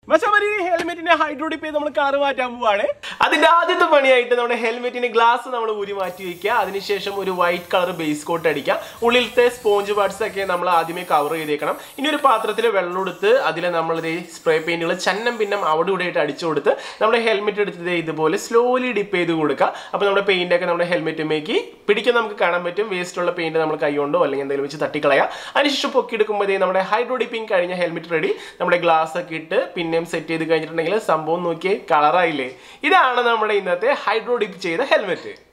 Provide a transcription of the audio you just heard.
മച്ചമരി ഹെൽമെറ്റിന്റെ hydro dip ചെയ്ത് നമ്മൾ car മാറ്റാൻ പോവാണ് അതിന്റെ ആദ്യത്തെ പണിയായിട്ട് നമ്മുടെ ഹെൽമെറ്റിന്റെ ഗ്ലാസ് നമ്മൾ ഊരി മാറ്റി വെക്കുക അതിനുശേഷം ഒരു വൈറ്റ് കളർ ബേസ് കോട്ട് അടിക്കുക ഉള്ളിലത്തെ സ്പോഞ്ച് പാർട്സ് ഒക്കെ നമ്മൾ ആദ്യമേ കവർ ചെയ്തേക്കണം ഇനി ഒരു പാത്രത്തിൽ വെള്ളം എടുത്ത് അതിൽ നമ്മൾ സ്പ്രേ പെയിന്റുകൾ ചന്നം പിന്നം അവിടെ ഇവിടെ ആയിട്ട് അടിച്ചു കൊടുത്ത് നമ്മുടെ ഹെൽമെറ്റ് എടുത്ത് ദേ ഇതുപോലെ സ്ലോലി ഡിപ്പ് ചെയ്ത് കൊടുക്കുക അപ്പോൾ നമ്മുടെ പെയിന്റ് ഒക്കെ നമ്മുടെ ഹെൽമെറ്റുമേക്ക് പിടിക്കാൻ നമുക്ക് കാണാൻ പറ്റും വേസ്റ്റ് ഉള്ള പെയിന്റ് നമ്മൾ കൈകൊണ്ടോ അല്ലെങ്കിൽ എന്തെങ്കിലും വെച്ച് തട്ടിക്കളയാം അതിനുശേഷം പൊക്കി എടുക്കുമ്പോൾ നമ്മുടെ ഹൈഡ്രോ ഡിപ്പിംഗ് കഴിഞ്ഞ ഹെൽമെറ്റ് റെഡി നമ്മുടെ ഗ്ലാസ് ഒക്കെ ഇട്ട് പിന്നെയും സെറ്റ് ചെയ്ത് കഴിഞ്ഞിട്ടുണ്ടെങ്കിൽ സംഭവം നോക്കിയേ കളറായില്ലേ ഇതാണ് നമ്മുടെ ഇന്നത്തെ ഹൈഡ്രോ ഡിപ്പ് ചെയ്ത ഹെൽമെറ്റ്